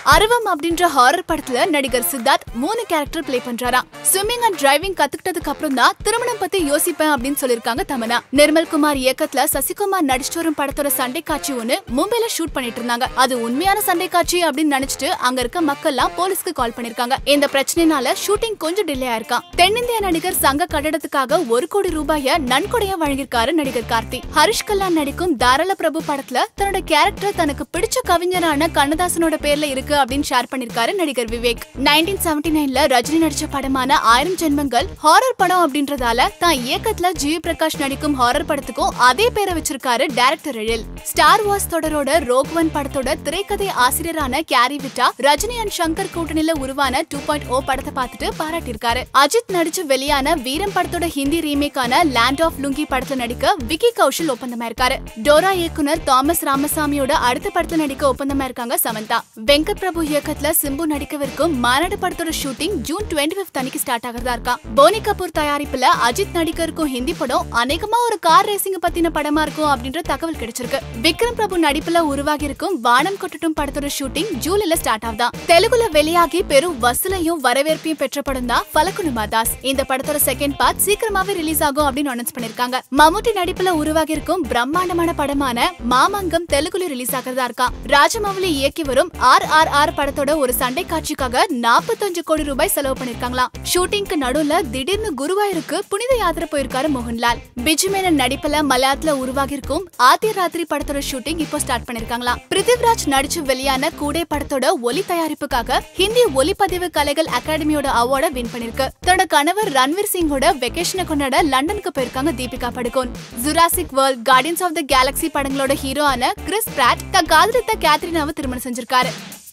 அரவம் அப்படின்ற ஹாரர் படத்துல நடிகர் சித்தார்த் மூணு கேரக்டர் ப்ளே பண்றாராம் ஸ்விம்மிங் அண்ட் டிரைவிங் கத்துக்கிட்டதுக்கு அப்புறம் தான் திருமணம் பத்தி யோசிப்பேன் அப்படின்னு சொல்லிருக்காங்க தமனா நிர்மல் குமார் இயக்கத்துல சசிகுமார் நடிச்சிட்டு வரும் படத்தோட சண்டை காட்சி ஒண்ணு மும்பைல ஷூட் பண்ணிட்டு இருந்தாங்க அது உண்மையான சண்டை காட்சி அப்படின்னு நினைச்சிட்டு அங்க இருக்க மக்கள்லாம் போலீஸ்க்கு கால் பண்ணிருக்காங்க இந்த பிரச்சனைனால ஷூட்டிங் கொஞ்சம் டிலே ஆயிருக்கான் தென்னிந்திய நடிகர் சங்க கட்டடத்துக்காக ஒரு கோடி ரூபாய நன்கொடையா வழங்கியிருக்காரு நடிகர் கார்த்தி ஹரிஷ் கல்லான் நடிக்கும் தாராள பிரபு படத்துல தன்னோட கேரக்டர் தனக்கு பிடிச்ச கவிஞரான கண்ணதாசனோட பேர்ல இருக்கு அப்படின்னு ஷேர் பண்ணிருக்காரு நடிகர் விவேக் நைன்டீன் செவன்டி நைன்ல ரஜினி நடிச்ச படமான ஆயிரம் ஜென்மங்கள் ஹாரர் படம் அப்படின்றதால தான் இயக்கத்துல ஜிவி பிரகாஷ் நடிக்கும் ஹாரர் படத்துக்கும் அதே பேரை வச்சிருக்காரு டைரக்டர் எழில் ஸ்டார் வார்ஸ் தொடரோட ரோக் ஒன் படத்தோட திரைக்கதை ஆசிரியரான கேரி விட்டா ரஜினி அண்ட் சங்கர் கூட்டணியில உருவான டூ பாயிண்ட் ஓ படத்தை பார்த்துட்டு பாராட்டியிருக்காரு அஜித் நடிச்சு வெளியான வீரம் படத்தோட ஹிந்தி ரீமேக்கான லேண்ட் ஆஃப் லுங்கி படத்துல நடிக்க விக்கி கௌஷல் ஒப்பந்தமா இருக்காரு டோரா இயக்குனர் தாமஸ் ராமசாமியோட அடுத்த படத்துல நடிக்க ஒப்பந்தமா இருக்காங்க சமந்தா வெங்கட் பிரபு இயக்கத்துல சிம்பு நடிக்கவிருக்கும் மாநாடு படத்தோட ஷூட்டிங் ஜூன் டுவெண்ட்டி பிப்த் அன்னைக்கு ஸ்டார்ட் ஆகிறதா இருக்கா போனி கபூர் தயாரிப்புல அஜித் நடிக்க இருக்கும் ஹிந்தி படம் அநேகமா ஒரு கார் ரேசிங் பத்தின படமா இருக்கும் அப்படின்ற தகவல் கிடைச்சிருக்கு விக்ரம் பிரபு நடிப்புல உருவாகி இருக்கும் வானம் கொட்டட்டும் படத்தோட ஷூட்டிங் ஜூலைல ஸ்டார்ட் ஆகுதான் தெலுங்குல வெளியாகி பெரும் வசூலையும் வரவேற்பையும் பெற்ற படம் தான் பலகுனுமா தாஸ் இந்த படத்தோட செகண்ட் பார்ட் சீக்கிரமாவே ரிலீஸ் ஆகும் அப்படின்னு அனௌன்ஸ் பண்ணிருக்காங்க மம்முட்டி நடிப்புல உருவாகி இருக்கும் பிரம்மாண்டமான படமான மாமங்கம் தெலுங்குல ரிலீஸ் ஆகிறதா இருக்கா ராஜமௌலி இயக்கி வரும் ஆர் ஆர் ஆர் படத்தோட ஒரு சண்டை காட்சிக்காக நாற்பத்தஞ்சு கோடி ரூபாய் செலவு பண்ணிருக்காங்களாம் ஷூட்டிங்க்கு நடுவுல திடீர்னு குருவாயூருக்கு புனித யாத்திரை போயிருக்காரு மோகன்லால் பிஜு மேனன் நடிப்புல மலையாளத்துல உருவாகி இருக்கும் ஆத்திய ராத்திரி படத்தோட ஷூட்டிங் இப்போ ஸ்டார்ட் பண்ணிருக்காங்களாம் பிருத்திவிராஜ் நடிச்சு வெளியான கூடே படத்தோட ஒலி தயாரிப்புக்காக ஹிந்தி ஒலிப்பதிவு கலைகள் அகாடமியோட அவார்டை வின் பண்ணிருக்கு தன்னோட கணவர் ரன்வீர் சிங்கோட வெக்கேஷனை கொண்டாட லண்டனுக்கு போயிருக்காங்க Deepika Padukone Jurassic World Guardians of the Galaxy படங்களோட ஹீரோ ஆன கிறிஸ் பிராட் தன் காதலித்த கேத்ரினாவை திருமணம் செஞ்சிருக்காரு